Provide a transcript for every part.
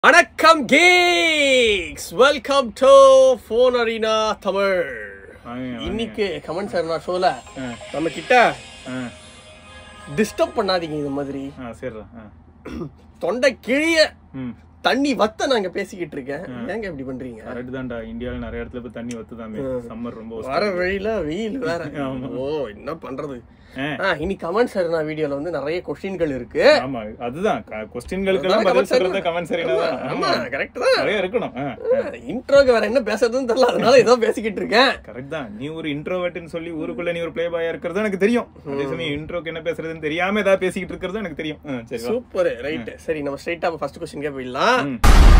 வணக்கம் geeks welcome to Phone Arena Tamil இன்னைக்கு comment sir நான் ஷோல நம்ம கிட்ட டிஸ்டர்ப் பண்ணாதீங்க இந்த மாதிரி சரிடா ஆ. தொண்டை கிழிய ம் தண்ணி வத்த நாங்க பேசிக்கிட்டு இருக்கேன் ஏங்க இப்படி பண்றீங்க கரெக்ட் தான்டா இந்தியால நிறைய இடத்துல இப்ப தண்ணி வத்துதாமே சம்மர் ரொம்ப worst. வர வழியில வெயில் வேற ஆமா. ஓ என்ன பண்றது ஆ. ஆ, இனி கமெண்ட் சார் நான் வீடியோல வந்து நிறைய கொஸ்டின்கள் இருக்கு ஆமா அதுதான் கொஸ்டின்களுக்கு எல்லாம் பதில் சொல்றது கமெண்ட் சரினா ஆமா கரெக்ட் தான் நிறைய இருக்கணும் இன்ட்ரோக்கு வேற என்ன பேசுறதுன்னு தெரியல அதனால ஏதோ பேசிக்கிட்டு இருக்கேன் கரெக்ட் தான் நீ ஒரு இன்ட்ரோவர்ட்னு சொல்லி ஊருக்குள்ள நீ ஒரு ப்ளே பாயா இருக்கிறது எனக்கு தெரியும் அதே சமயம் இன்ட்ரோக்கு என்ன பேசுறதுன்னு தெரியாம ஏதாவது பேசிக்கிட்டு இருக்கிறது எனக்கு தெரியும் ஆ, சரி வா. சூப்பர் ரைட் சரி நம்ம ஸ்ட்ரைட்டா ஃபர்ஸ்ட் கொஸ்டின்கே போயிடலாம் ம்.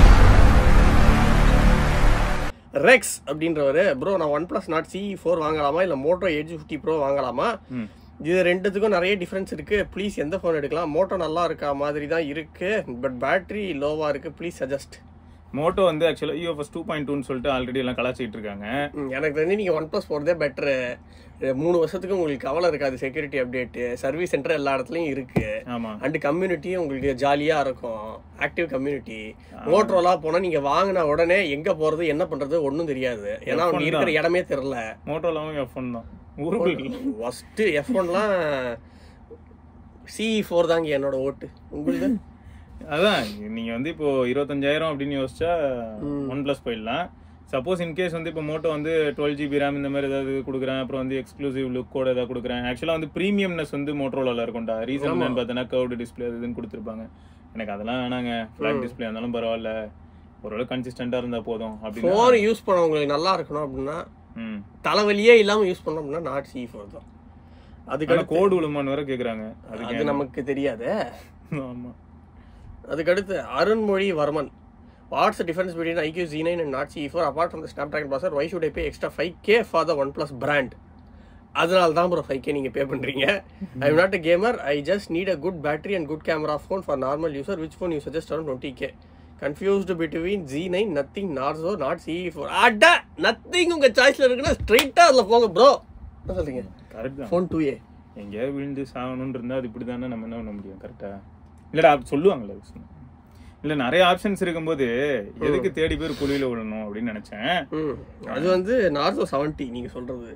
ரெக்ஸ் அப்படின்றவரு ப்ரோ நான் OnePlus Nord C four வாங்கலாமா இல்ல மோட்டோ எயிட் ஃபிஃப்டி ப்ரோ வாங்கலாமா ம். இது ரெண்டுத்துக்கும் நிறைய டிஃபரன்ஸ் இருக்கு ப்ளீஸ் எந்த ஃபோன் எடுக்கலாம் மோட்டோ நல்லா இருக்கா மாதிரி தான் இருக்கு பட் பேட்டரி லோவா இருக்கு ப்ளீஸ் சஜஸ்ட் மோட்டோ வந்து ஆக்சுவலா யூஎஃப்எஸ் டூ பாயிண்ட் டூன்னு சொல்லிட்டு ஆல்ரெடி எல்லாம் கலாச்சிட்டு இருக்காங்க எனக்கு தெரிஞ்சு நீங்க ஒன் பிளஸ் போறதே பெட்டர் மூணு வருஷத்துக்கு உங்களுக்கு கவலை இருக்காது செக்யூரிட்டி அப்டேட் சர்வீஸ் சென்டர் எல்லா இடத்துலயும் இருக்கு ஆமா அண்ட் கம்யூனிட்டியும் உங்களுக்கு ஜாலியா இருக்கும் ஆக்டிவ் கம்யூனிட்டி மோட்டரோலா போனா நீங்க வாங்கின உடனே எங்க போறது என்ன பண்றது ஒண்ணும் தெரியாது ஏன்னா அவங்க இருக்கிற இடமே தெரியல மோட்டோலாவும் எஃப் ஒன் தான் ஊருக்குள்ள ஃபர்ஸ்ட் எஃப் ஒன்லாம் சிஇ ஃபோர் தாங்க என்னோட ஓட்டு உங்களுக்கு அதான் நீங்க வந்து இப்போ இருபத்தஞ்சாயிரம் அப்படின்னு யோசிச்சா ஒன் பிளஸ் போயிடலாம் சப்போஸ் இன்கேஸ் வந்து இப்போ மோட்டோ வந்து டுவெல் ஜிபி ரேம் இந்த மாதிரி ஏதாவது கொடுக்குறேன் அப்புறம் வந்து எக்ஸ்க்ளூசிவ் லுக்கோட ஏதாவது கொடுக்குறேன் ஆக்சுவலாக வந்து ப்ரீமியம்னஸ் வந்து மோட்டோல இருக்கும்டா ரீசன் என்னன்னு பார்த்தீங்கன்னா கர்வ்டு டிஸ்பிளே அது இதுன்னு கொடுத்துருப்பாங்க எனக்கு அதெல்லாம் வேணாங்க ஃபிளாட் டிஸ்பிளே இருந்தாலும் பரவாயில்ல ஓரளவு கன்சிஸ்டண்டா இருந்தா போதும் அப்படின்னு ஃபோன் யூஸ் பண்ண உங்களுக்கு நல்லா இருக்கணும் அப்படின்னா ம் தலைவலியே இல்லாம யூஸ் பண்ணோம் அப்படின்னா நாட் சி ஃபோர் தான் அதுக்கு ஆனா கோடு விழுமான்னு வேற கேக்குறாங்க அதுக்கு அது நமக்கு தெரியாதே ஆமா அதுக்கடுத்து Arunmozhi Varman what's difference between iQOO G nine and Nord C four apart from the Snapdragon processor why should I pay extra five K for the OnePlus brand அதனால தான் ப்ரோ ஃபைவ் கே நீங்கள் pay பண்ணுறீங்க I am not a gamer I just need a good battery and good camera phone for normal user which phone you suggest around twenty K confused between G nine nothing Narzo Nord C four அட nothing உங்கள் சாய்ஸில் இருக்குன்னா ஸ்ட்ரைட்டாக அதில் போங்க bro என்ன சொல்றீங்க correct தான் ஃபோன் டூ ஏ எங்கேயாவது விழுந்து சாகணும்னு இருந்தா அது இப்படி தானே நம்ம என்ன பண்ண முடியும் கரெக்டா இல்லடா அப்படி சொல்லுவாங்கல்ல அது சொன்னேன். இல்ல நிறைய ஆப்ஷன்ஸ் இருக்கும்போது எதுக்கு தேடி பேர் குழியில விழணும் அப்படின்னு நினைச்சேன் ம் அது வந்து நார்ஸோ செவன்ட்டி நீங்கள் சொல்கிறது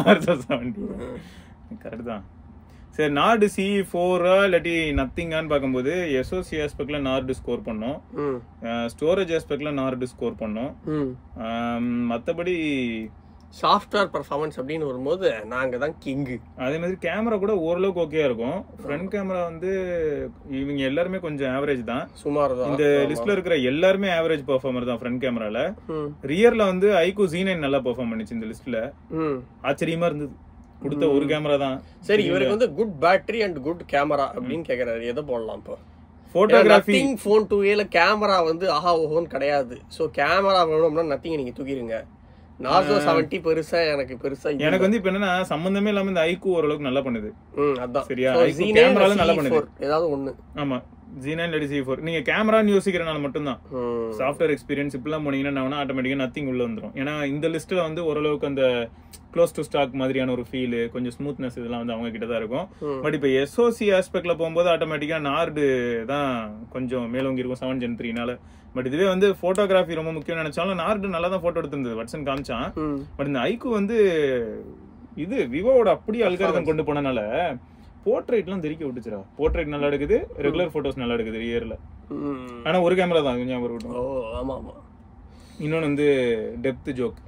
கரெக்ட் தான் சரி நார்டு சி ஃபோரா இல்லாட்டி நத்திங்கான்னு பார்க்கும்போது எஸ்ஓசி ஆஸ்பெக்ட்ல நார்டு ஸ்கோர் பண்ணோம் ம் ஸ்டோரேஜ் ஆஸ்பெக்ட்ல நார்டு ஸ்கோர் பண்ணோம் ம் ஆம், மத்தபடி சாஃப்ட்வேர் பர்ஃபார்மன்ஸ் அப்படின்னு வரும்போது நாங்க தான் கிங்கு அதே மாதிரி கேமரா கூட ஓரளவுக்கு ஓகேயா இருக்கும் ஃப்ரண்ட் கேமரா வந்து இவங்க எல்லாருமே கொஞ்சம் ஆவரேஜ் தான் சுமார் தான் இந்த லிஸ்ட்ல இருக்கிற எல்லாருமே ஆவரேஜ் பெர்ஃபார்மர் தான் ஃப்ரண்ட் கேமரால ம் ரியர்ல வந்து ஐகோ ஜி நைன் நல்லா பெர்ஃபார்ம் பண்ணிச்சு இந்த லிஸ்ட்ல ம் ஆச்சரியமா இருந்தது கொடுத்த ஒரு கேமரா தான் சரி இவருக்கு வந்து good battery and good camera அப்படின்னு கேக்குறாரு எதை போடலாம் இப்போ போட்டோகிராஃபி நத்திங் ஃபோன் டூ ஏல கேமரா வந்து ஆஹா ஓஹோன்னு கிடையாது ஸோ கேமரா வேணும்னா நத்திங் நீங்க தூக்கிடுங்க நார்சோ செவன்ட்டி பெருசா எனக்கு பெருசா இது எனக்கு வந்து இப்ப என்னன்னா சம்பந்தமே இல்லாம இந்த ஐக்கு ஓரளவுக்கு நல்லா பண்ணுது ம் அதான் சரியா? So, iQOO Z9 camera ல இல்ல நல்லா C4, பண்ணுது. ஏதாவது ஒண்ணு ஆமா ஜி நைன் இல்லாட்டி சி ஃபோர் நீங்க கேமரான்னு யோசிக்கிறனால மட்டும்தான் ம் சாஃப்ட்வேர் எக்ஸ்பீரியன்ஸ் இப்படிலாம் போனீங்கன்னா என்ன ஆட்டோமேட்டிக்கா நத்திங் உள்ள வந்துரும் ஏன்னா இந்த லிஸ்ட்ல வந்து ஓரளவுக்கு அந்த க்ளோஸ் டு ஸ்டாக் மாதிரியான ஒரு ஃபீல் கொஞ்சம் ஸ்மூத்னஸ் இதெல்லாம் வந்து அவங்க கிட்ட தான் இருக்கும் ம். பட் இப்போ எஸ்ஓசி ஆஸ்பெக்ட்ல போகும்போது ஆட்டோமேட்டிக்கா நார்டு தான் கொஞ்சம் மேலோங்கி இருக்கும் செவன் ஜென் த்ரீனால பட் இதுவே வந்து போட்டோகிராஃபி ரொம்ப முக்கியம் நினைச்சாலும் நார்டு நல்லா தான் போட்டோ எடுத்திருந்தது வட்சன் காமிச்சான் ம் பட் இந்த ஐக்கு வந்து இது விவோவோட அப்படியே அல்காரதம் கொண்டு போனனால போர்ட்ரேட்லாம் தெரிக்க விட்டுச்சுடா போர்ட்ரேட் நல்லா எடுக்குது ரெகுலர் போட்டோஸ் நல்லா எடுக்குது ரியர்ல ம் ஆனா ஒரு கேமரா தான் கொஞ்சம் ஞாபகம் இருக்கட்டும் ஓ ஆமா ஆமா இன்னொன்னு வந்து டெப்த் ஜோக்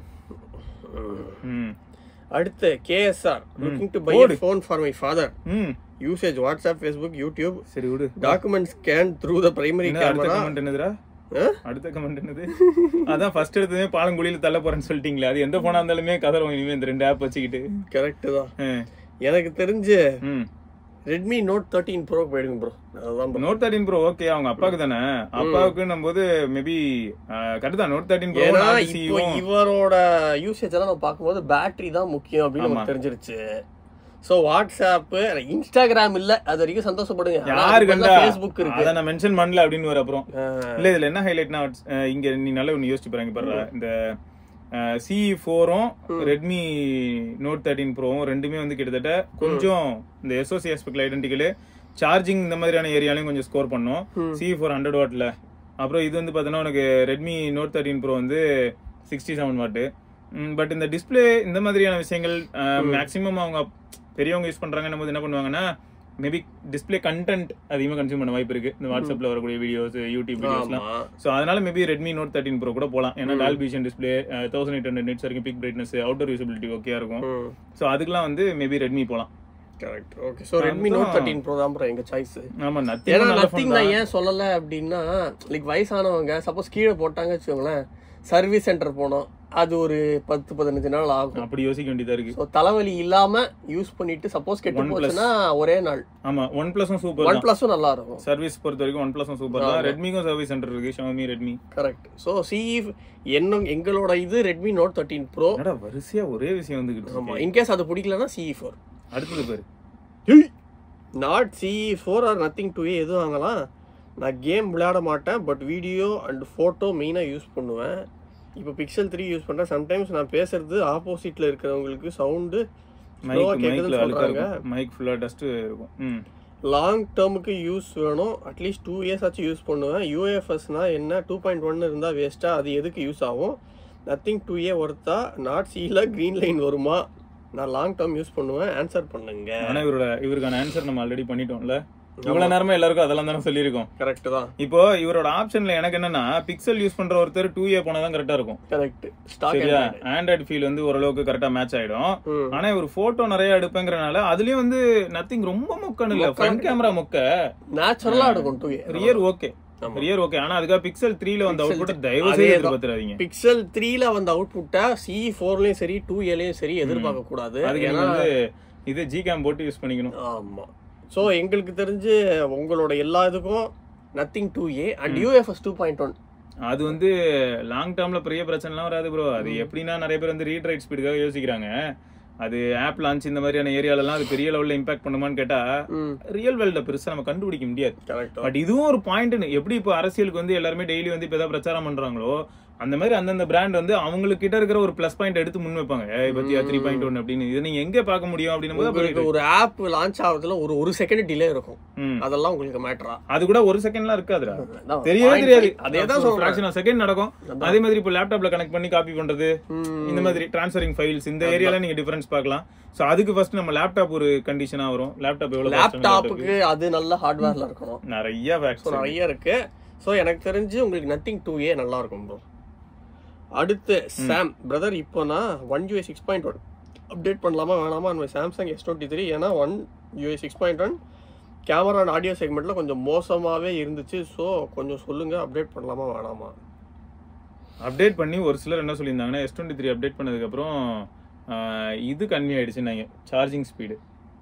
ம் ம் அடுத்து கேஎஸ்ஆர் லுக்கிங் டு பை போடு. ஃபோன் ஃபார் மை ஃபாதர் ம் யூசேஜ் வாட்ஸ்அப் ஃபேஸ்புக் யூடியூப் சரி விடு document scan through the primary என்ன அடுத்த கேமரா கமெண்ட் என்னதுடா அடுத்த கமெண்ட் என்னது அதான் ஃபர்ஸ்ட் எடுத்ததே பாலங்குழியில தள்ள போறேன்னு சொல்லிட்டீங்களே அது எந்த போனா இருந்தாலுமே கதறும் இனிமே இந்த ரெண்டு ஆப் வச்சுக்கிட்டு கரெக்ட் தான் ஆ. எனக்கு தெரிஞ்சு ம் ரெட்மி நோட் தேர்ட்டீன் ப்ரோ போயிடுங்க ப்ரோ அதுதான் bro. Note thirteen Pro okay அவங்க அப்பாவுக்கு தானே அப்பாவுக்கு போது மேபி கரெக்ட் தான் நோட் தேர்ட்டின் ப்ரோ ஏன்னா இப்போ இவரோட யூசேஜ் எல்லாம் நம்ம பார்க்கும்போது பேட்டரி தான் முக்கியம் அப்படின்னு நமக்கு தெரிஞ்சிருச்சு சோ வாட்ஸ்அப் இன்ஸ்டாகிராம் இல்ல அது வரைக்கும் சந்தோஷப்படுங்க யாரு கண்டா ஃபேஸ்புக் இருக்கு அத நான் மென்ஷன் பண்ணல அப்படின்னு வர அப்புறம் ஆ, இல்ல இதுல என்ன ஹைலைட்னா இங்க நீ நல்லா ஒன்னு யோசிச்சு பாருங்க பாரு இந்த சி ஃபோரும் ரெட்மி நோட் தேர்ட்டின் ப்ரோவும் ரெண்டுமே வந்து கிட்டத்தட்ட கொஞ்சம் இந்த எஸ்ஓசி ஆஸ்பெக்ட்ல ஐடென்டிக்கலு சார்ஜிங் இந்த மாதிரியான ஏரியாலையும் கொஞ்சம் ஸ்கோர் பண்ணோம் சி ஃபோர் ஹண்ட்ரட் வாட்ல அப்புறம் இது வந்து பார்த்தோன்னா உனக்கு ரெட்மி நோட் தேர்ட்டின் ப்ரோ வந்து சிக்ஸ்டி செவன் வாட்டு பட் இந்த டிஸ்ப்ளே இந்த மாதிரியான விஷயங்கள் மேக்ஸிமம் அவங்க பெரியவங்க யூஸ் பண்றாங்கன்னும் போது என்ன பண்ணுவாங்கன்னா மேபி டிஸ்ப்ளே கண்டென்ட் அதிகமாக கன்சியூம் பண்ண வாய்ப்பு இருக்கு இந்த வாட்ஸ்அப்ல வரக்கூடிய வீடியோஸ் யூடியூப் வீடியோஸ்லாம் ஆமா ஸோ அதனால maybe Redmi note thirteen pro கூட போகலாம் ஏன்னா Dolby Vision display thousand eight hundred nits வரைக்கும் peak brightness outer usability okay இருக்கும் ஸோ அதுக்கெல்லாம் வந்து மேபி ரெட்மி போகலாம் correct okay so Redmi note thirteen pro தான் bro எங்க சாய்ஸ் ஆமா ஏன்னா நத்திங் நல்ல நத்திங் ஃபோன் நான் ஏன் சொல்லல அப்படின்னா லைக் வயசானவங்க சப்போஸ் கீழே போட்டாங்க வச்சுக்கோங்களேன் சர்வீஸ் சென்டர் போனோம் அது ஒரு பத்து பதினஞ்சு நாள் ஆகும் அப்படி யோசிக்க வேண்டியதா இருக்கு ஸோ தலைவலி இல்லாம யூஸ் பண்ணிட்டு சப்போஸ் கெட்டு OnePlus. போச்சுன்னா ஒரே நாள் ஆமா ஒன் பிளஸும் சூப்பர் ஒன் பிளஸும் நல்லா இருக்கும் சர்வீஸ் பொறுத்த வரைக்கும் ஒன் பிளஸும் சூப்பர் தான் ரெட்மிக்கும் சர்வீஸ் சென்டர் இருக்கு Xiaomi Redmi correct so CE என்ன எங்களோட இது ரெட்மி நோட் தேர்ட்டின் ப்ரோ என்னடா வரிசையா ஒரே விஷயம் வந்துகிட்டு ஆமா இருக்கு இன்கேஸ் அது பிடிக்கலன்னா சிஇ ஃபோர் அடுத்தது பாரு Nord CE four or Nothing two எதுவும் வாங்கலாம் நான் கேம் விளையாட மாட்டேன் பட் வீடியோ அண்ட் ஃபோட்டோ மெயினாக யூஸ் பண்ணுவேன் இப்போ பிக்சல் த்ரீ யூஸ் பண்ணுறேன் சம்டைம்ஸ் நான் பேசுறது ஆப்போசிட்டில் இருக்கிறவங்களுக்கு சவுண்டு மைக் மைக்ல கேட்குதுன்னு அழுக்கா சொல்கிறாங்க இருக்கும் மைக் ஃபுல்லா டஸ்ட் இருக்கும் ம் லாங் டேர்முக்கு யூஸ் வேணும் அட்லீஸ்ட் டூ இயர்ஸ் ஆச்சு யூஸ் பண்ணுவேன் யூஎஃப்எஸ்னா என்ன டூ பாயிண்ட் ஒன் இருந்தால் வேஸ்ட்டாக அது எதுக்கு யூஸ் ஆகும் நத்திங் டூ ஏ ஒர்த்தா நாட் சீல க்ரீன் லைன் வருமா நான் லாங் டேர்ம் யூஸ் பண்ணுவேன் ஆன்சர் பண்ணுங்க ஆனா இவரோட இவருக்கான ஆன்சர் நம்ம ஆல்ரெடி பண்ணிட்டோம்ல இவ்வளவு நேரமா எல்லாருக்கும் அதெல்லாம் தானே சொல்லியிருக்கோம் கரெக்ட் தான் இப்போ இவரோட ஆப்ஷன்ல எனக்கு என்னன்னா பிக்சல் யூஸ் பண்ற ஒருத்தர் டூ ஏ போனாதான் கரெக்டா இருக்கும் கரெக்ட் ஸ்டாக் சரியா ஆண்ட்ராய்டு ஃபீல் வந்து ஓரளவுக்கு கரெக்டா மேட்ச் ஆயிடும் ம். ஆனா இவர் போட்டோ நிறைய எடுப்பேங்கறனால அதுலயும் வந்து நத்திங் ரொம்ப மொக்கன்னு இல்ல ஃப்ரண்ட் கேமரா மொக்க நேச்சுரலாக இருக்கும் டூ ஏ ரியர் ஓகே ஆமா. ரியர் ஓகே ஆனா அதுக்காக பிக்சல் த்ரீல வந்து அவுட் புட் தயவு அதே செய்து தான். எதிர்பார்த்துறாதீங்க பிக்சல் த்ரீல வந்த அவுட்புட்டை சி ஃபோர்லயும் சரி டூ ஏலயும் சரி எதிர்பார்க்க கூடாது அதுக்கு ஏன்னா நீங்க வந்து இது ஜி கேம் போட்டு யூஸ் பண்ணிக்கணும் ஆமா ஸோ எங்களுக்கு தெரிஞ்சு உங்களோட எல்லா இதுக்கும் Nothing two A and UFS two point one அது வந்து லாங் டேர்ம்ல பெரிய பிரச்சனைலாம் வராது ப்ரோ அது எப்படின்னா நிறைய பேர் வந்து ரீட் ரைட் ஸ்பீடுக்காக யோசிக்கிறாங்க அது ஆப் லான்ச் இந்த மாதிரியான ஏரியாலலாம் அது பெரிய லெவல்ல இம்பாக்ட் பண்ணுமான்னு கேட்டா ம் ரியல் வேர்ல்ட பெருசா நம்ம கண்டுபிடிக்க முடியாது கரெக்ட் பட் இதுவும் ஒரு பாயிண்ட் எப்படி இப்போ அரசியலுக்கு வந்து எல்லாருமே டெய்லி வந்து இப்போ ஏதாவது பிரச்சாரம் பண்றாங்களோ அந்த மாதிரி அந்தந்த பிராண்ட் வந்து அவங்களுக்கு கிட்ட இருக்கிற ஒரு பிளஸ் பாயிண்ட் எடுத்து முன் வைப்பாங்க ஏய் பத்தியா த்ரீ பாயிண்ட் ஒன் அப்படின்னு இது நீங்க எங்க பார்க்க முடியும் அப்படின்னு போது உங்களுக்கு ஒரு ஆப் லான்ச் ஆகுறதுல ஒரு ஒரு செகண்ட் டிலே இருக்கும் ம். அதெல்லாம் உங்களுக்கு மேட்டரா அது கூட ஒரு செகண்ட்லாம் இருக்காதுடா தெரியவே தெரியாது அதே தான் சொல்றேன் ஃபிராக்ஷன் ஆஃப் செகண்ட் நடக்கும் அதே மாதிரி இப்போ லேப்டாப்ல கனெக்ட் பண்ணி காப்பி பண்றது இந்த மாதிரி டிரான்ஸ்ஃபரிங் ஃபைல்ஸ் இந்த ஏரியால நீங்க டிஃபரன்ஸ் பார்க்கலாம் சோ அதுக்கு ஃபர்ஸ்ட் நம்ம லேப்டாப் ஒரு கண்டிஷனா வரும் லேப்டாப் எவ்வளவு cost ன்னு laptop. லேப்டாப்புக்கு அது நல்ல ஹார்ட்வேர்ல இருக்கணும் நிறைய ஃபேக்ட்ஸ் ஸோ நிறைய இருக்கு ஸோ எனக்கு தெரிஞ்சு உங்களுக்கு நத்திங் டூ ஏ நல்லா இருக்கும் ப்ரோ அடுத்து சாம் பிரதர் இப்போ நான் one UI six point one update பண்ணலாமா வேணாமா அந்த சாம்சங் எஸ் டுவெண்ட்டி த்ரீ ஏன்னா one UI six point one camera and audio செக்மெண்ட்ல கொஞ்சம் மோசமாவே இருந்துச்சு ஸோ கொஞ்சம் சொல்லுங்க அப்டேட் பண்ணலாமா வேணாமா அப்டேட் பண்ணி ஒரு சிலர் என்ன சொல்லியிருந்தாங்கன்னா எஸ் டுவெண்ட்டி த்ரீ அப்டேட் பண்ணதுக்கு அப்புறம் ஆஹ், இது கம்மி ஆயிடுச்சுன்னாங்க சார்ஜிங் ஸ்பீடு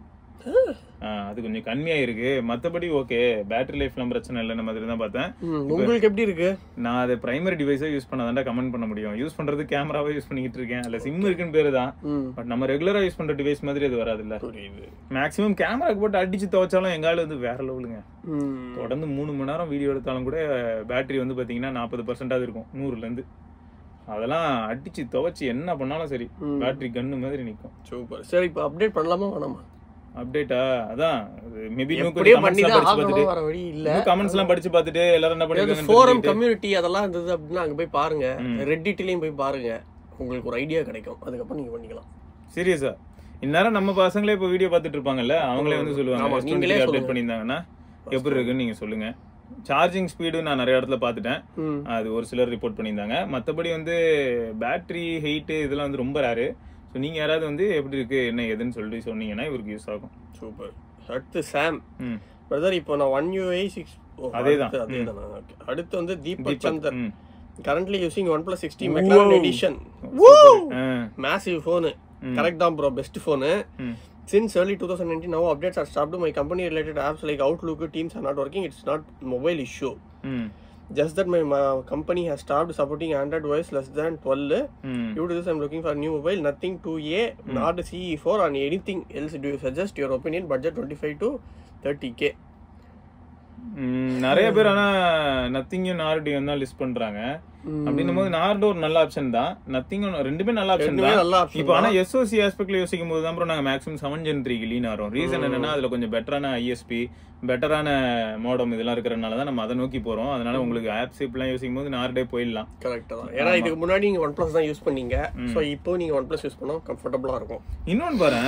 அது கொஞ்சம் கம்மியா இருக்கு மத்தபடி ஓகே பேட்டரி லைஃப்லாம் பிரச்சனை இல்லைன்னு மாதிரி தான் பார்த்தேன் ம், உங்களுக்கு எப்படி இருக்கு நான் அதை பிரைமரி டிவைஸா யூஸ் பண்ணாதான்டா கமெண்ட் பண்ண முடியும் யூஸ் பண்றது கேமராவே யூஸ் பண்ணிக்கிட்டு இருக்கேன் அதுல சிம் இருக்குன்னு பேரு தான் ம் பட் நம்ம ரெகுலரா யூஸ் பண்ற டிவைஸ் மாதிரி அது வராதுல்ல புரியுது மேக்ஸிமம் கேமராக்கு போட்டு அடிச்சு துவைச்சாலும் எங்க ஆளு வந்து வேற லெவலுங்க ம் தொடர்ந்து மூணு மணி நேரம் வீடியோ எடுத்தாலும் கூட பேட்டரி வந்து பாத்தீங்கன்னா நாற்பது பர்சன்டாவது இருக்கும் நூறுல இருந்து அதெல்லாம் அடிச்சு துவைச்சு என்ன பண்ணாலும் சரி ம். பேட்டரி கன்னு மாதிரி நிக்கும் சூப்பர் சரி இப்போ அப்டேட் பண்ணலாமா வேணாமா அப்டேட்டா அதான் மேபி எப்படியே பண்ணி தான் ஆகணும் வர வழி இல்ல கமெண்ட்ஸ் எல்லாம் படிச்சு பார்த்துட்டு எல்லாரும் என்ன ஃபோரம் பண்ணிருக்காங்க கம்யூனிட்டி அதெல்லாம் இருந்தது அப்படின்னா அங்க போய் பாருங்க ரெட்டிட்லயும் போய் பாருங்க உங்களுக்கு ஒரு ஐடியா கிடைக்கும் அதுக்கப்புறம் நீங்க பண்ணிக்கலாம் சீரியஸா இந்நேரம் நம்ம பசங்களே இப்ப வீடியோ பார்த்துட்டு இருப்பாங்கல்ல அவங்களே வந்து ஆமா, சொல்லுவாங்க நீங்களே அப்டேட் சொல்லுங்க. பண்ணியிருந்தாங்கன்னா எப்படி இருக்குன்னு நீங்க சொல்லுங்க சார்ஜிங் ஸ்பீடு நான் நிறைய இடத்துல பார்த்துட்டேன் ம் அது ஒரு சிலர் ரிப்போர்ட் பண்ணியிருந்தாங்க மற்றபடி வந்து பேட்டரி ஹீட்டு இதெல்லாம் வந்து ரொம்ப ரேரு ஸோ நீங்க யாராவது வந்து எப்படி இருக்கு என்ன ஏதுன்னு சொல்லி சொன்னீங்கன்னா இவருக்கு யூஸ் ஆகும் சூப்பர் அடுத்து சாம் ம் பிரதர் இப்போ நான் ஒன் யூஐ சிக்ஸ் அதேதான். அதேதான் ஓகே அடுத்து வந்து தீபக் தீபக், சந்தர் ம். Currently using one plus six T McLaren edition ah, massive phone correct தான் ப்ரோ பெஸ்ட் ஃபோனு ம். Since early 2019, now updates are stopped. My company related apps like Outlook, Teams are not working. It's not mobile issue. ம், Just that my, my company has stopped supporting Android OS less than 12. ம். Due to this, I'm looking for a new mobile. Nothing 2A, not CE4 or anything else. Do you suggest your opinion? Budget 25 to 30k. ம், நிறைய பேர் ஆனா நத்திங்கும் நார்டியும் தான் list பண்றாங்க அப்படின்னும் போது நார்டோ ஒரு நல்ல ஆப்ஷன் தான் நத்திங் ரெண்டுமே நல்ல ஆப்ஷன் ரெண்டுமே தான் நல்ல option இப்போ ஆனா எஸ்ஓசி ஆஸ்பெக்ட்ல யோசிக்கும் போது தான் bro நாங்க மேக்ஸிமம் செவன் ஜென் த்ரீக்கு லீன் ஆகிறோம் ரீசன் என்னன்னா அதுல கொஞ்சம் பெட்டரான ஐஎஸ்பி பெட்டரான மோடம் இதெல்லாம் இருக்கிறதுனால தான் நம்ம அதை நோக்கி போறோம் அதனால உங்களுக்கு ஆப்ஸ் இப்பெல்லாம் யோசிக்கும் போது நார்டே போயிடலாம் கரெக்ட் தான் ஏன்னா இதுக்கு முன்னாடி நீங்க ஒன் பிளஸ் தான் யூஸ் பண்ணீங்க சோ இப்போ நீங்க ஒன் பிளஸ் யூஸ் பண்ணா கம்ஃபர்டபுளா இருக்கும் இன்னொன்னு பாரு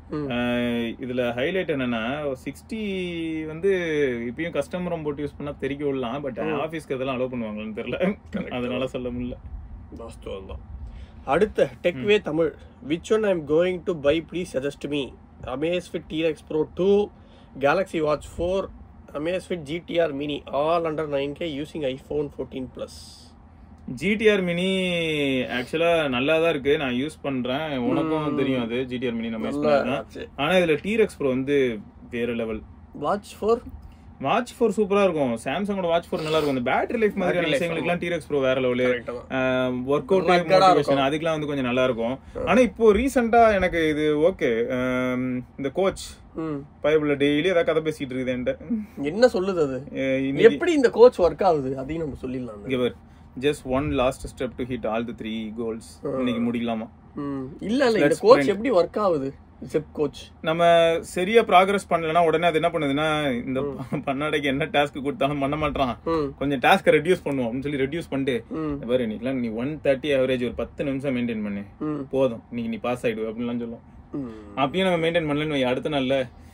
இதுல ஹைலைட் என்னன்னா சிக்ஸ்டி வந்து இப்பயும் கஸ்டமர் போட்டு யூஸ் பண்ணா தெரிக்க விடலாம் பட் ஆபீஸ்க்கு அதெல்லாம் அலோவ் பண்ணுவாங்களான்னு தெரியல அதனால சொல்ல முடியல வாஸ்தவம் தான் அடுத்த டெக்வே Tamil which one I'm going to buy please suggest me Amazfit T-Rex pro two Galaxy watch four Amazfit GTR mini all under nine K using iPhone fourteen plus GTR mini ஆக்சுவலா நல்லா தான் இருக்கு நான் யூஸ் பண்றேன் உனக்கும் தெரியும் அது ஜிடிஆர் மினி நம்ம யூஸ் பண்ணலாம் ஆனா இதுல டீரெக்ஸ் ப்ரோ வந்து வேற level watch four watch four சூப்பரா இருக்கும் சாம்சங்கோட வாட்ச் ஃபோர் நல்லா இருக்கும் இந்த பேட்டரி லைஃப் மாதிரியான life, விஷயங்களுக்குலாம் டீரெக்ஸ் ப்ரோ வேற லெவலு கரெக்ட் தான் ஒர்க் அவுட் Rugged-ஆ மோட்டிவேஷன் அதுக்கெல்லாம் வந்து கொஞ்சம் நல்லா இருக்கும் ஆனா இப்போ ரீசெண்டா எனக்கு இது ஓகே இந்த கோச் ம் பைபிள்ல டெய்லி ஏதாவது கதை பேசிட்டு இருக்குது என்கிட்ட என்ன சொல்லுது அது அஹ் இன்னைக்கு எப்படி இந்த கோச் ஒர்க் ஆகுது அதையும் நம்ம சொல்லிடலாம் இங்க பாரு just one last step to hit all the three goals இன்னைக்கு முடிக்கலாமா ம். இல்ல இல்ல இந்த கோச் எப்படி ஒர்க் ஆகுது ஜெப் கோச் நம்ம சரியா ப்ராக்ரஸ் பண்ணலனா உடனே அது என்ன பண்ணுதுன்னா இந்த பண்ணாடைக்கு என்ன டாஸ்க் கொடுத்தாலும் பண்ண மாட்டான் ம் கொஞ்சம் டாஸ்க்கை ரெடியூஸ் பண்ணுவோம் அப்படின்னு சொல்லி ரெடியூஸ் பண்ணிட்டு ம் இந்த பாரு இன்னைக்குலாம் நீ ஒன் தேர்ட்டி ஆவரேஜ் ஒரு பத்து நிமிஷம் மெயின்டைன் பண்ணு ம் போதும் இன்னைக்கு நீ பாஸ் ஆயிடுவ அப்படின்லாம் சொல்லும் ம் அப்பயும் நம்ம மெயின்டைன் பண்ணலன்னு வை, அடுத்த நாள்ல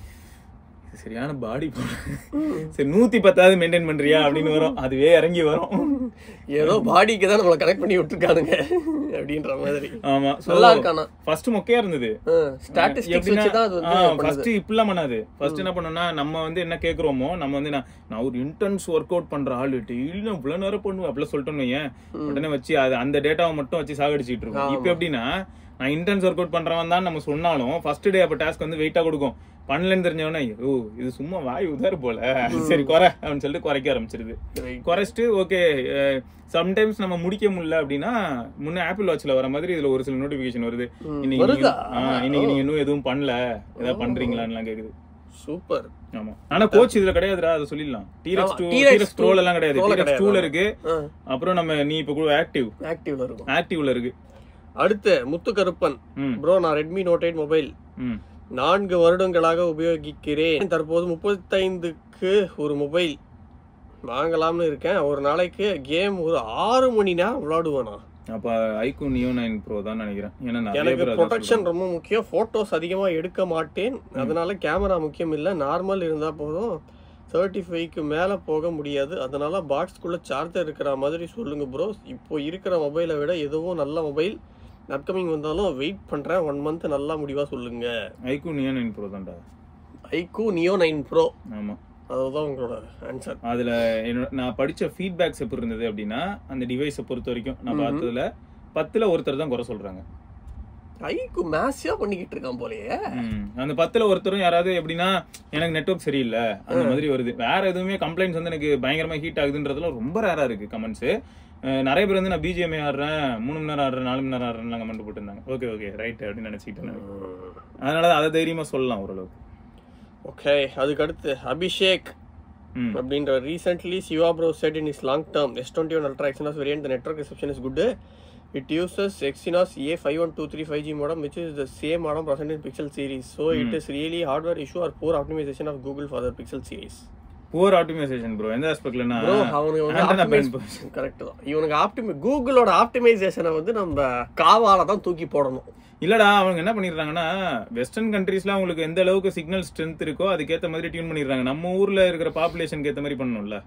இது சரியான பாடி சரி நூத்தி பத்தாவது மெயின்டைன் பண்றியா அப்படின்னு வரும் அதுவே இறங்கி வரும் ஏதோ பாடிக்கு தான் நம்மள கனெக்ட் பண்ணி விட்டுருக்கானுங்க அப்படின்ற மாதிரி ஆமா நல்லா இருக்கானா ஃபர்ஸ்ட் மொக்கையா இருந்தது ஸ்டாட்டிஸ்டிக்ஸ் வச்சு தான் அது வந்து பண்ணுது ஃபர்ஸ்ட் இப்படிலாம் பண்ணாது ஃபர்ஸ்ட் என்ன பண்ணோம்னா நம்ம வந்து என்ன கேக்குறோமோ நம்ம வந்து நான் நான் ஒரு இன்டென்ஸ் ஒர்க் அவுட் பண்ற ஆளு டெய்லி நான் இவ்வளவு நேரம் பண்ணுவேன் அப்படிலாம் சொல்லிட்டோன்னு வையேன் உடனே வச்சு அது அந்த டேட்டாவை மட்டும் வச்சு சாகடிச்சிட்டு இருக்கோம் இப்போ எப்படின்னா நான் இன்டென்ஸ் ஒர்க் அவுட் பண்றவன் தான் நம்ம சொன்னாலும் ஃபர்ஸ்ட் டே அப்ப டாஸ்க் வந்து வெயிட்டா கொடுக்கும் பண்ணலன்னு தெரிஞ்சவனே ஓ இது சும்மா வாய் உதாரு போல சரி குறை அப்படின்னு சொல்லிட்டு குறைக்க ஆரம்பிச்சிருது Right. குறைச்சிட்டு ஓகே சம்டைம்ஸ் நம்ம முடிக்க முடியல அப்படின்னா முன்ன ஆப்பிள் வாட்ச்ல வர மாதிரி இதுல ஒரு சில நோட்டிபிகேஷன் வருது இன்னைக்கு வருதா? நீங்க- ஆ, இன்னைக்கு நீங்க இன்னும் எதுவும் பண்ணல ஏதாவது பண்றீங்களான்னு கேக்குது சூப்பர் ஆமா ஆனா கோச் இதுல கிடையாதுடா அதை சொல்லிடலாம் டீரெக்ஸ் ஆமா, டூ T-Rex டீரெக்ஸ் ப்ரோல எல்லாம் கிடையாது Pro ல டீரெக்ஸ் டூல கிடையாது. இருக்கு அப்புறம் நம்ம நீ இப்ப கூட ஆக்டிவ் ஆக்டிவ்ல இருக்கும் ஆக்டிவ்ல இருக்கு அடுத்து முத்து கருப்பன் ம் ப்ரோ நான் ரெட்மி நோட் எயிட் மொபைல் ம் நான்கு வருடங்களாக உபயோகிக்கிறேன் தற்போது முப்பத்தைந்துக்கு ஒரு மொபைல் வாங்கலாம்னு இருக்கேன் ஒரு நாளைக்கு கேம் ஒரு ஆறு மணி நேரம் விளையாடுவேனா அப்ப ஐகோ நியோ நைன் ப்ரோ தான் நினைக்கிறேன் ஏன்னா நிறைய எனக்கு பேர் அதான் ப்ரொடெக்ஷன் ரொம்ப முக்கியம் போட்டோஸ் அதிகமா எடுக்க மாட்டேன் அதனால கேமரா முக்கியம் இல்ல நார்மல் இருந்தா போதும் தேர்ட்டி ஃபைவ்க்கு மேல போக முடியாது அதனால பாக்ஸ்க்குள்ள சார்ஜர் இருக்கிற மாதிரி சொல்லுங்க ப்ரோ இப்போ இருக்கிற மொபைலை விட எதுவும் நல்ல மொபைல் அப்கமிங் வந்தாலும் வெயிட் பண்றேன் ஒன் மந்த் நல்லா முடிவா சொல்லுங்க ஐகோ நியோ நைன் ப்ரோ தான்டா ஐக்கூ நியோ நைன் ப்ரோ ஆமா அதுதான் உங்களோட ஆன்சர் அதுல என்னோட நான் படிச்ச ஃபீட்பேக்ஸ் எப்படி இருந்தது அப்படின்னா அந்த டிவைஸை பொறுத்த வரைக்கும் நான் பார்த்ததுல பத்துல ஒருத்தர் தான் குறை சொல்றாங்க ஐக்கூ மேசியா பண்ணிக்கிட்டு இருக்கான் போலயே ம். அந்த பத்துல ஒருத்தரும் யாராவது எப்படின்னா எனக்கு நெட்வொர்க் சரியில்லை அந்த மாதிரி வருது வேற எதுவுமே கம்ப்ளைண்ட்ஸ் வந்து எனக்கு பயங்கரமா ஹீட் ஆகுதுன்றதுலாம் ரொம்ப ரேரா இருக்கு கமெண்ட்ஸ் நிறைய பேர் வந்து நான் பிஜிஎம்ஐ ஆடுறேன் மூணு மணி நேரம் ஆடுறேன் நாலு மணி நேரம் ஆடுறேன் கமெண்ட் போட்டிருந்தாங்க ஓகே ஓகே ரைட் அப்படின்னு நினைச்சிட்டு நான் அதனால அதை தைரியமா சொல்லலாம் ஓரளவுக்கு ஓகே அதுக்கு அடுத்து அபிஷேக் ம் அப்படின்ற recently Siva bro sent in is long term S twenty one ultra Exynos variant the network reception is good it uses Exynos A five one two three five G modem which is the same modem present in pixel series so it is really hardware issue or poor optimization of google for the pixel series poor optimisation bro எந்த ஆஸ்பெக்ட்லனா bro அவனுக்கு வந்து correct தான் இவனுக்கு ஆப்டிமை கூகுளோட ஆப்டிமைசேஷனை வந்து நம்ம காவால தான் தூக்கி போடணும் இல்லடா அவங்க என்ன பண்ணிடுறாங்கன்னா வெஸ்டர்ன் கண்ட்ரீஸ்ல அவங்களுக்கு எந்த அளவுக்கு சிக்னல் ஸ்ட்ரென்த் இருக்கோ அதுக்கேத்த மாதிரி டியூன் பண்ணிடுறாங்க நம்ம ஊர்ல இருக்கிற பாப்புலேஷனுக்கு ஏத்த மாதிரி பண்ணணும்ல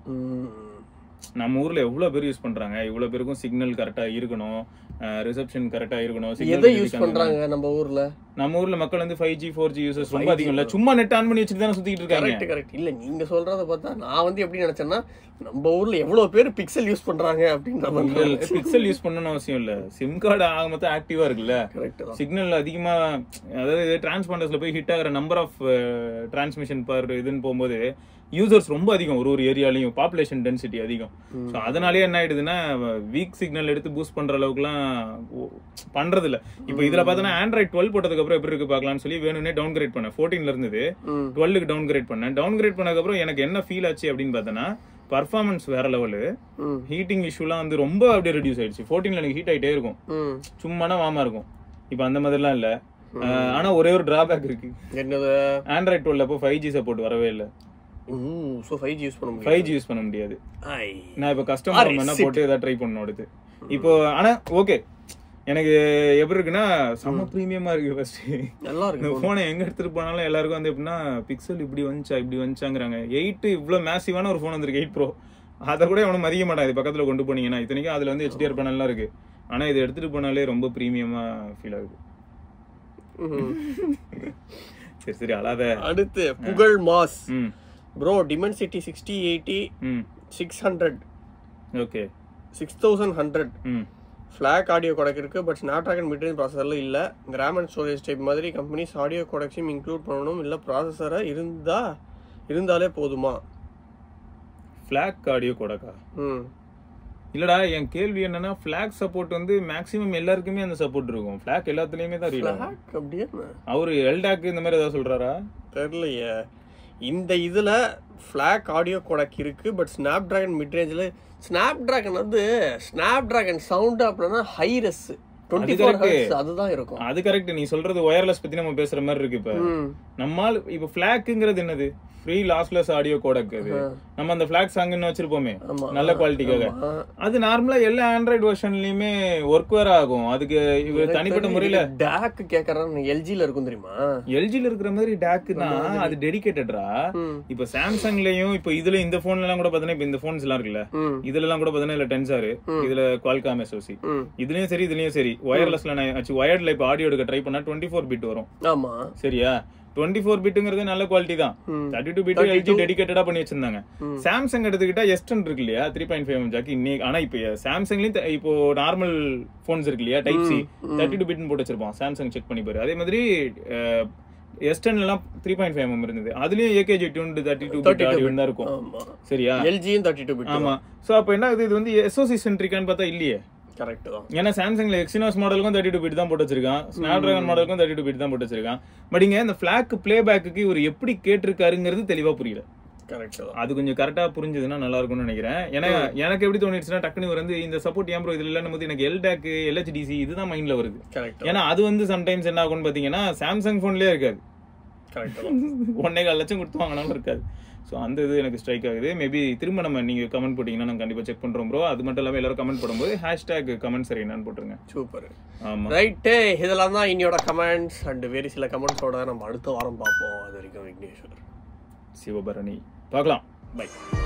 நம்ம ஊர்ல எவ்வளவு பேர் யூஸ் பண்றாங்க இவ்வளவு பேருக்கும் சிக்னல் கரெக்டா இருக்கணும் ரிசப்ஷன் கரெக்டா இருக்கணும் signal எதை quality யூஸ் கம்மி பண்றாங்க நம்ம ஊர்ல நம்ம ஊர்ல மக்கள் வந்து five G four G users ரொம்ப அதிகம் இல்ல சும்மா நெட் ஆன் பண்ணி வச்சுட்டு தானே சுத்திட்டு இருக்காங்க கரெக்ட் கரெக்ட் இல்ல நீங்க சொல்றத பார்த்தா நான் வந்து எப்படி நினைச்சேன்னா நம்ம ஊர்ல எவ்வளவு பேர் பிக்சல் யூஸ் பண்றாங்க அப்படின்ற மாதிரி பிக்சல் யூஸ் பண்ணணும்னு அவசியம் இல்ல சிம் கார்டு ஆக மொத்தம் ஆக்டிவா இருக்குல்ல கரெக்ட் தான் சிக்னல் அதிகமா அதாவது டிரான்ஸ்பாண்டர்ஸ்ல போய் ஹிட் ஆகிற நம்பர் ஆஃப் டிரான்ஸ்மிஷன் பர் இதுன்னு போகும்போது யூசர்ஸ் ரொம்ப அதிகம் ஒரு ஒரு ஏரியாலையும் பாப்புலேஷன் டென்சிட்டி அதிகம் ஸோ அதனாலேயே என்ன ஆயிடுதுன்னா வீக் சிக்னல் எடுத்து பூஸ்ட் பண்ற அளவுக்குலாம் ஓ- பண்றது இல்ல இப்போ இதுல பார்த்தோன்னா ஆண்ட்ராய்ட் டுவெல் போட்டதுக்கு அப்புறம் எப்படி இருக்கு பார்க்கலாம்னு சொல்லி வேணும்னே டவுன் கிரேட் பண்ணேன் ஃபோர்டீன்ல இருந்தது ம். டுவெல்லுக்கு டவுன் கிரேட் பண்ணேன் டவுன் கிரேட் பண்ணதுக்கு அப்புறம் எனக்கு என்ன ஃபீல் ஆச்சு அப்படின்னு பார்த்தோன்னா பர்ஃபார்மன்ஸ் வேற லெவலு ம் ஹீட்டிங் இஷ்யூலாம் வந்து ரொம்ப அப்படியே ரெடியூஸ் ஆயிடுச்சு ஃபோர்டீன்ல எனக்கு ஹீட் ஆயிட்டே இருக்கும் ம் சும்மானா வாமா இருக்கும் இப்போ அந்த மாதிரிலாம் இல்ல அஹ், ஆனா ஒரே ஒரு டிராபேக் இருக்கு என்னது ஆண்ட்ராய்ட் டுவெல் அப்போ ஃபைவ் ஜி சப்போர்ட் வரவே இல்லை ம் ஸோ ஃபைவ் ஜி யூஸ் பண்ண முடியும் ஃபைவ் ஜி யூஸ் பண்ண முடியாது ஐ நான் இப்போ கஸ்டமர் என்ன போட்டு ஏதாவது ட்ரை பண்ணணும் அடுத்து இப்போ ஆனா ஓகே எனக்கு எப்படி இருக்குன்னா செம்ம ப்ரீமியமா இருக்கு ஃபர்ஸ்ட் நல்லா இந்த இருக்கு போனை எங்க எடுத்துட்டு போனாலும் எல்லாருக்கும் வந்து எப்படின்னா பிக்சல் இப்படி வந்துச்சா இப்படி வந்துச்சாங்கிறாங்க எயிட் இவ்வளவு மேசிவான ஒரு போன் வந்திருக்கு எயிட் ப்ரோ அதை கூட எவனும் மதிக்க மாட்டான் இது பக்கத்துல கொண்டு போனீங்கன்னா இத்தனைக்கும் அதுல வந்து ஹெச்டிஆர் பேனல்லாம் இருக்கு ஆனா இது எடுத்துட்டு போனாலே ரொம்ப ப்ரீமியமா ஃபீல் ஆகுது ம். சரி சரி அழாத அடுத்து புகழ் மாஸ் ம் ப்ரோ டிமென்சிட்டி சிக்ஸ்டி எயிட்டி ம் six hundred okay six thousand hundred ம் ஃபிளாக் ஆடியோ கொடக் இருக்கு பட் ஸ்னாப் ட்ராகன் மிட்ரேஞ்ச் ப்ராசஸர்ல இல்ல கிராம் அண்ட் ஸ்டோரேஜ் டைப் மாதிரி கம்பெனிஸ் ஆடியோ கொடக்ஸையும் இன்க்ளூட் பண்ணணும் இல்ல ப்ராசஸரை இருந்தா இருந்தாலே போதுமா ஃபிளாக் ஆடியோ கொடக்கா ம் இல்லடா என் கேள்வி என்னன்னா ஃபிளாக் சப்போர்ட் வந்து மேக்ஸிமம் எல்லாருக்குமே அந்த சப்போர்ட் இருக்கும் ஃபிளாக் எல்லாத்துலயுமே தான் ரீட் ஆகும் ஃபிளாக் அப்படியே அவரு எல்டாக் இந்த மாதிரி ஏதாவது சொல்றாரா தெரியலையே இந்த இதுல ஃபிளாக் ஆடியோ கொடக் இருக்கு பட் ஸ்னாப் டிராகன் மிட் ரேஞ்சில் ஸ்னாப் டிராகன் வந்து ஸ்னாப் டிராகன் சவுண்ட் அப்படின்னா ஹைரஸ் டுவெண்ட்டி ஃபோர் correct. அதுதான் இருக்கும் அது கரெக்ட் நீ சொல்றது ஒயர்லெஸ் பத்தி நம்ம பேசுற மாதிரி இருக்கு இப்ப ம் நம்மால் இப்ப ஃபிளாக்ங்கிறது என்னது ஃப்ரீ லாஸ்லெஸ் ஆடியோ கோடக் அது நம்ம அந்த ஃபிளாக் சாங்னு வச்சிருப்போமே ஆமா. நல்ல குவாலிட்டிக்காக ஆமா. அது நார்மலா எல்லா ஆண்ட்ராய்டு வெர்ஷன்லயுமே ஒர்க் வேற ஆகும் அதுக்கு இவர் தனிப்பட்ட முறையில டேக் கேக்குறான் எல்ஜில இருக்கும் தெரியுமா எல்ஜில இருக்கிற மாதிரி டேக்குனா அது டெடிகேட்டட்ரா ம். இப்ப சாம்சங்லயும் இப்ப இதுல இந்த போன்ல எல்லாம் கூட பாத்தீங்கன்னா இப்ப இந்த போன்ஸ் எல்லாம் இருக்குல்ல ம் இதுல எல்லாம் கூட பாத்தீங்கன்னா இல்ல டென்சாரு இதுல குவால்காம் எஸ்ஓசி ம் இதுலயும் சரி இதுலயும் சரி ஒயர்லெஸ்ல நான் ஒயர்ட்ல இப்ப ஆடியோ எடுக்க ட்ரை பண்ணா டுவெண்ட்டி ஃபோர் பிட் வரும் ஆமா சரியா டுவெண்ட்டி ஃபோர் பிட்டுங்கிறது நல்ல குவாலிட்டி தான் ம். தேர்ட்டி டூ பிட் எல்ஜி டெடிகேட்டடா பண்ணி வச்சிருந்தாங்க சாம்சங் எடுத்துக்கிட்டா எஸ்டன் இருக்கு இல்லையா த்ரீ பாயிண்ட் ஃபைவ் ஜாக்கி இன்னைக்கு ஆனா இப்போ சாம்சங்லயும் த- இப்போ நார்மல் போன்ஸ் இருக்கு இல்லையா டைப் சி தேர்ட்டி டூ பிட்னு போட்டு வச்சிருப்போம் சாம்சங் செக் பண்ணி பாரு அதே மாதிரி எஸ்டன்ல எல்லாம் த்ரீ பாயிண்ட் ஃபைவ் எம் இருந்தது அதுலயும் AKG tune thirty two bit தான் இருக்கும் ஆமா சரியா எல்ஜியும் தேர்ட்டி டூ பிட் ஆமா சோ அப்ப என்ன ஆகுது இது வந்து எஸ்ஓசி சென்ட்ரிக்கான்னு பார்த்தா இல்லையே கரெக்ட் தான் ஏன்னா சாம்சங்ல எக்ஸினாஸ் மாடலுக்கும் தேர்ட்டி டூ பிட் தான் போட்டு வச்சிருக்கான் ஸ்னாப் டிராகன் மாடலுக்கும் தேர்ட்டி டூ பிட் தான் போட்டு வச்சிருக்கான் பட் இங்க இந்த பிளாக் பிளே பேக்கு இவர் எப்படி கேட்டிருக்காருங்கிறது தெளிவா புரியல கரெக்ட் தான் அது கொஞ்சம் கரெக்டா புரிஞ்சதுன்னா நல்லா இருக்கும்னு நினைக்கிறேன் ஏன்னா எனக்கு எப்படி தோணிடுச்சுன்னா டக்குனு இவர் வந்து இந்த சப்போர்ட் ஏன் ப்ரோ இதுல இல்லைன்னு போது எனக்கு எல்டாக் எல்ஹெச்டிசி இதுதான் மைண்ட்ல வருது கரெக்ட் ஏன்னா அது வந்து சம்டைம்ஸ் என்ன ஆகும்னு பாத்தீங்கன்னா சாம்சங் போன்லயே இருக்காது கரெக்ட் தான் ஒன்னே கால் லட்சம் கொடுத்து வாங்கினாலும் இருக்காது ஸோ அந்த இது எனக்கு ஸ்ட்ரைக் ஆகுது மேபி திரும்ப நம்ம நீங்க கமெண்ட் போட்டீங்கன்னா நாங்கள் கண்டிப்பா செக் பண்றோம் ப்ரோ அது மட்டும் இல்லாம எல்லாரும் கமெண்ட் போடும்போது ஹேஷ்டேக் கமெண்ட் சரி என்னன்னு போட்டுருங்க சூப்பர் ஆமா ரைட்டு இதெல்லாம் தான் இன்னையோட கமெண்ட்ஸ் அண்ட் வேறு சில கமெண்ட்ஸோட நம்ம அடுத்த வாரம் பார்ப்போம் அது வரைக்கும் விக்னேஸ்வர் சிவபரணி பார்க்கலாம் பை